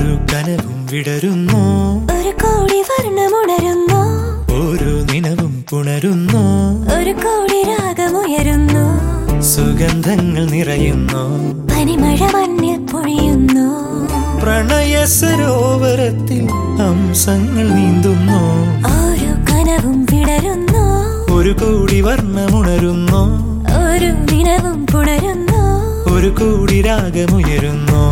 ഒരു കനവും വിടരുന്നു ഒരു കോടി വർണ്ണമുണരുന്നു ഓരോ നിനവും പുണരുന്നു ഒരു കോടി രാഗമുയരുന്നു സുഗന്ധങ്ങൾ നിറയുന്നു പനിമഴ മഞ്ഞിൽ പൊഴിയുന്നു പ്രണയ സരോവരത്തിൽ ഹംസങ്ങൾ നീന്തുന്നു ഓരോ കനവും വിടരുന്നു ഒരു കോടി വർണ്ണമുണരുന്നു ഒരു ദിനവും പുണരുന്നു ഒരു കോടി രാഗമുയരുന്നു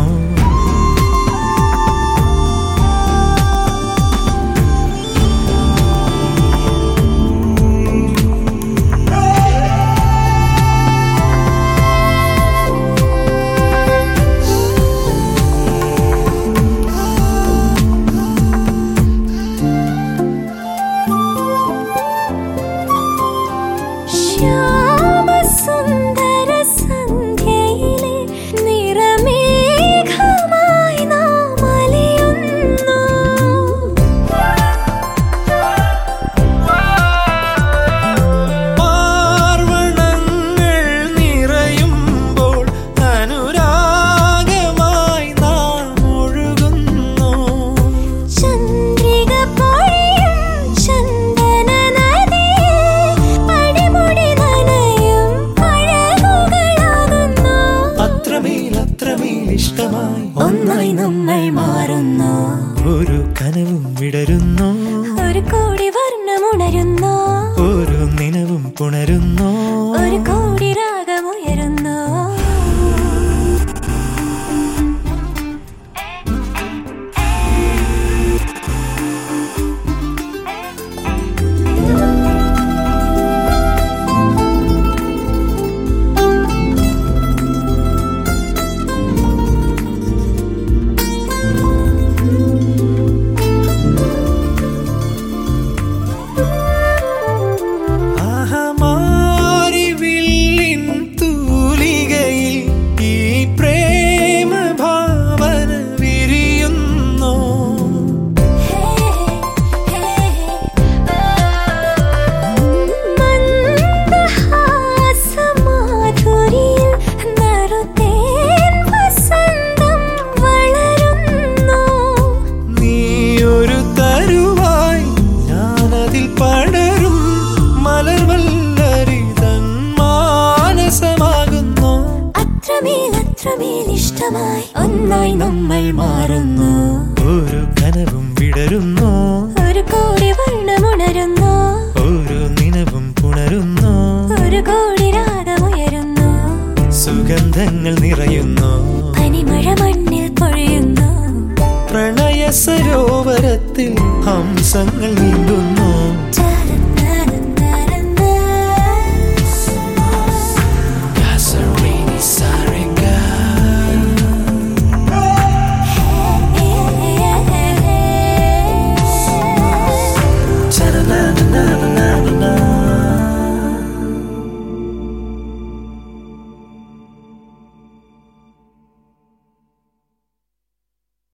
ശ്യാമസുന്ദര സന്ധ്യയിലെ നിറമേഘമായി നാം അലയുന്നു പാർവണങ്ങൾ നിറയുമ്പോൾ അനുരാഗമായി നാം ഒഴുകുന്നു ചന്ദ്രിക പൊഴിയും ചന്ദന നദിയിൽ പടിമുടി നനയും അഴകുകളാകുന്നു അത്രമേൽ അത്രമേൽ ഇഷ്ടമായി ഒന്നായി നമ്മൾ മാറുന്നു ഒരു കനവും വിടരുന്നു ഒരു കോടി വർണ്ണമുണരുന്നു ഓരോ നിനവും പുണരുന്നു ഒരു കോടി രാഗമുയരുന്നു ആഹമാരിവില്ലിൻ തൂലികയിൽ ഈ പ്രേമ ഭാവന വിരിയുന്നു മന്ദഹാസമാധുരിയിൽ നറുതേൻ വസന്തം വളരുന്നു നീയൊരു തരുവായി ഞാനതിൽ പടരും മലർവല്ലരിതൻ മാനസമാകുന്നു അത്രമേൽ അത്രമേൽ ഇഷ്ടമായി ഒന്നായി നമ്മൾ മാറുന്നു ഒരു കനവും വിടരുന്നു ഒരു കോടി വർണ്ണമുണരുന്നു ഓരോ നിനവും പുണരുന്നു ഒരു കോടി രാഗമുയരുന്നു സുഗന്ധങ്ങൾ നിറയുന്നു പനിമഴ മണ്ണിൽ പൊഴിയുന്നു പ്രണയ സരോവരത്തിൽ ഹംസങ്ങൾ നീന്തുന്നു